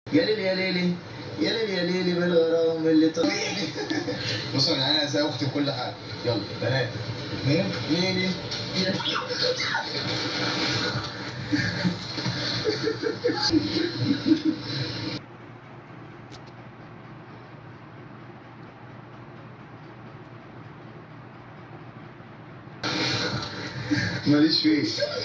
يا ليلي يا ليلي يا ليلي يا ليلي بالغرام اللي طالعني بصوا يا جدعان انا زي اختي وكل حاجه يلا بنات اثنين ليلي يا ماليش فيه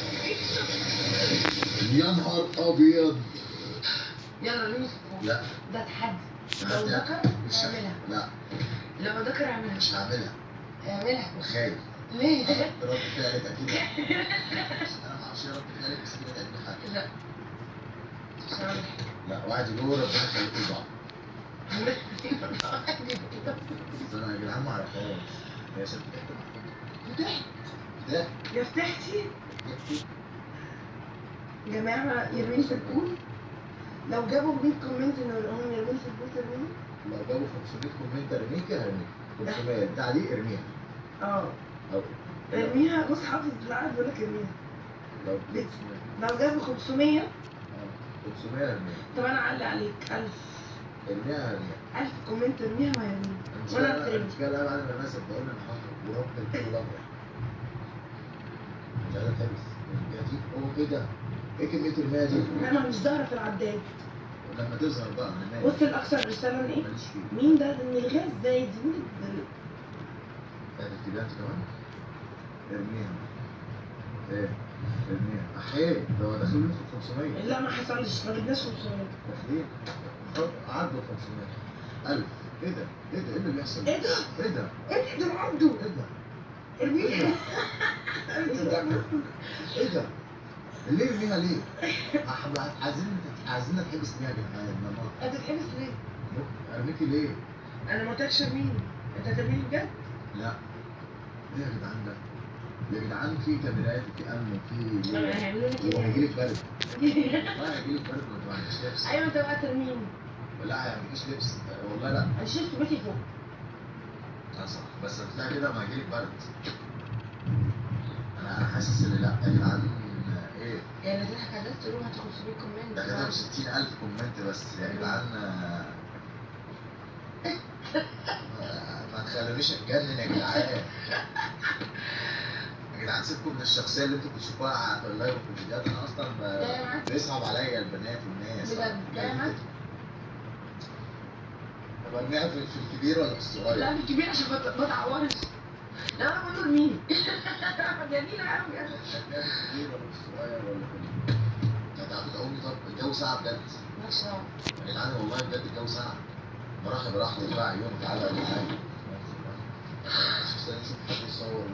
يا نهار ابيض يلا لمس لا ده تحدي لو لا، ذكر مش اعملها لا لو ذكر اعملها مش هعملها اعملها خايف ليه؟ رد فعلك اكيد انا ما اعرفش رد فعلك بس كده تعمل حاجه لا مش هعمل لا واحد يقول ربنا يخليكم بعض بس انا يا جدعان ما اعرفهاش هي ست فتحت ده يا فتحتي جماعة يرميني في البول لو جابوا 100 كومنت انه هم يرميني في البول ترميني لو جابوا 500 كومنت ارميكي هرميك 500 بتاع دي ارميها اه او ارميها بص حافظ بالعقل بيقول لك ارميها لو ليه؟ 500 لو جابوا 500 آه، 500 ارميها طب انا اعلي عليك 1000 ارميها هرميها 1000 كومنت ارميها وهيرميها وانا المشكلة اترمي المشكلة لا بعد ما الناس بقول انا هخرج ورب الكل الابيض مش عايز اتحبس دي هو ايه ده؟ ايه كمية المية دي؟ انا مش ظاهرة في العداد لما تظهر بقى من المية بص الاكثر رسالة ايه ماليش فيه مين ده ده نلغاه ازاي دي مين ده؟ هتكتبيها انت كمان؟ ارميها ايه؟ ارميها احيي ده هو داخلين في 500 لا ما حصلش ما جبناش 500 داخلين عدوا 500 1000 ايه ده؟ ايه ده؟ ايه اللي بيحصل؟ ايه ده؟ ايه ده؟ ايه ده عنده ايه ده؟ ارميها ايه ده؟ ليه ارميها ليه؟ أح- عايزين عايزين نتحبس ليه يا جدعان؟ ماما هتتحبس ليه؟ ارميكي ليه؟ انا ما قلتلكش ارميني انت هترميني بجد؟ لا ليه يا جدعان ده؟ يا جدعان في كاميرات وفي امن وفي انا هيعملوا لي كده وهيجيلك برد والله هيجيلك برد وما تعمليش لبس ايوه انت بقى ترميني لا هيعملكيش لبس والله لا انا شفت بيتي فوق اه صح بس هتلاقي كده ما هيجيلك برد انا انا حاسس ان لا يا جدعان ايه يعني تضحك على الناس تقول هات 500 كومنت ده كتب 60000 كومنت بس يا جدعان آه، آه، ما تخلونيش اتجنن يا جدعان يا جدعان سيبكم من الشخصيه اللي انتوا بتشوفوها على اللايف وفي الفيديوهات انا اصلا ب- ده يا معاك؟ بيصعب عليا البنات والناس بجد؟ ده يا معاك؟ طب ارميها في في الكبير ولا في الصغير؟ لا في الكبير عشان ما ت- ما تعورش لا انا بقول له ارميني جميلة قوي ارميها في الكبير ولا في الصغير ولا في ال- انت هتدعوني طب الجو ساعة بجد مالكش دعوة يا جدعان والله بجد الجو ساعة براحة براحة وطلع عيون تعالى ولا حاجة مش مستني اشوف حد يصور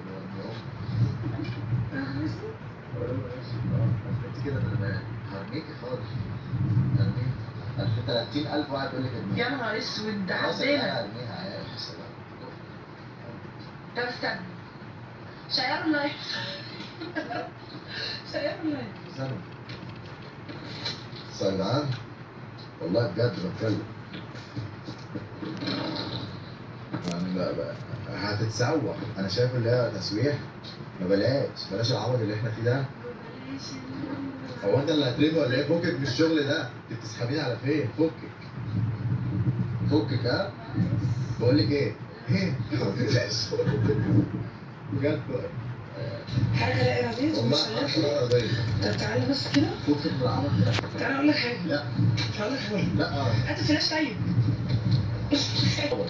انت كده انا هرميكي خالص هرميكي 30000 واحد يقول لك ارميها يا نهار اسود ده خلاص عدينا انا هرميها يا سلام طب استنى شيروا اللايف شيروا اللايف استنى بس يا جدعان والله بجد بتكلم يعني بقى بقى هتتسوح انا شايف اللي هي تسويح ما بلاش بلاش العبط اللي احنا فيه ده هو انت اللي هترمي ولا ايه فكك من الشغل ده انت بتسحبيني على فين فكك فكك ها بقول لك ايه ايه بجد حاجة لا إرادية والله ومش حركه لا ارضيه طب تعالى بس كده فكك من العبط ده تعالى أقول لك حاجة لا هقول لك حاجة لا هات الفلاش طيب عبط.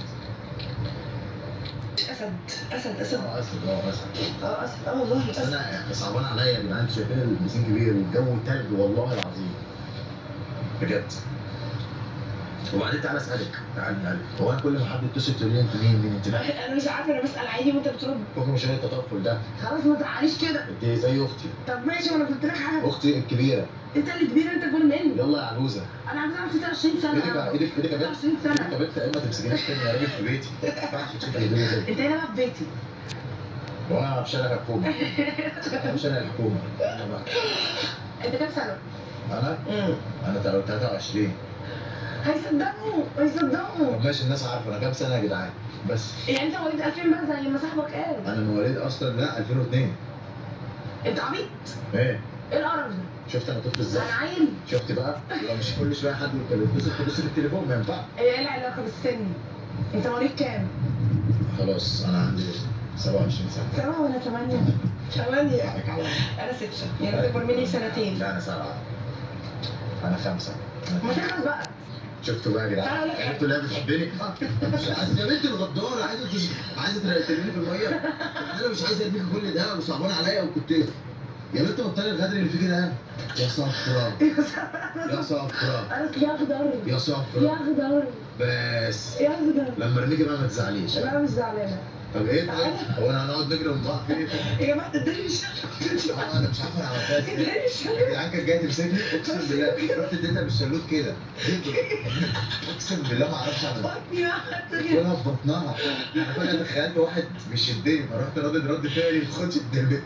أسد أسد أسد اه اسف اه اسف اه أسد اه والله بس أسد انا صعبان عليا يا جدعان انتوا شايفين البسين كبير والجو تلج والله العظيم بجد وبعدين تعالى اسالك تعالى اسالك هو انا كل ما حد يتصل تقول لي انت مين مين انت مين أنا مش عارفة أنا بسأل عادي وأنت بترد فوق مش هي التطفل ده خلاص ما تعاليش كده انت زي اختي طب ماشي وأنا قلت لك حاجة اختي الكبيره أنت اللي كبير أنت أكبر مني يلا يا عروسه أنا عايز أعرف 26 سنة ايدك ايدك ايدك يا بنت 26 ايدك سنة يا بنت يا اما تمسكينيش تاني يا راجل في بيتي ما ينفعش تشوفي الدنيا كده أنت هنا بقى في بيتي وانا مش انا الحكومه انا مش انا الحكومه أنا بقى. أنت كام سنة؟ انا امم انا 23 هيصدقوا هيصدقوا طب ماشي الناس عارفه انا كام سنه يا جدعان بس يعني أنت مواليد 2000 بقى زي ما صاحبك قال انا مواليد اصلا لا 2002 أنت عبيط ايه ايه القرف ده؟ شفت انا طفل ازاي انا عيل شفت بقى لو مش كل شويه حد يتكلم تبص في التليفون ما ينفعش ايه العلاقه بالسن؟ انت مواليد كام؟ خلاص انا عندي 27 سنه سبعة ولا ثمانية؟ ثمانية حقك عليا أنا ستة يعني أكبر مني سنتين لا انا سبعه انا خمسه ما تخلص بقى شفتوا بقى يا جدعان تعالى لك. عرفتوا اللي هي بتحبني مش عايز يا بنت الغدارة عايزة تش... عايزة ترميني في المية أنا مش عايز أرميك كل ده وصعبان عليا وكنت يا بنت بطلي الغدر اللي فيكي ده يا صفرا يا صفرا أنا يا أخضر يا يا صفرا أخضر بس يا أخضر لما ارميكي بقى ما تزعليش أنا مش زعلانة طب ايه طيب هو انا هنقعد نجري من بعض فين يا جماعة اداني مش آه، انا مش عارف انا عملتها ازاي اداني مش يا جدعان كانت جايه تمسكني اقسم بالله رحت اديتها بالشلوت كده اقسم بالله ما اعرفش اعمل بطني وانا في بطنها انا فجاه تخيلت واحد بيشدني فرحت رادد رد فعلي ما تاخدش الدبل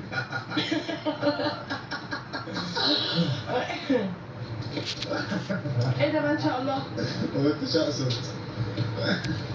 ايه ده بقى ان شاء الله ما كنتش اقصد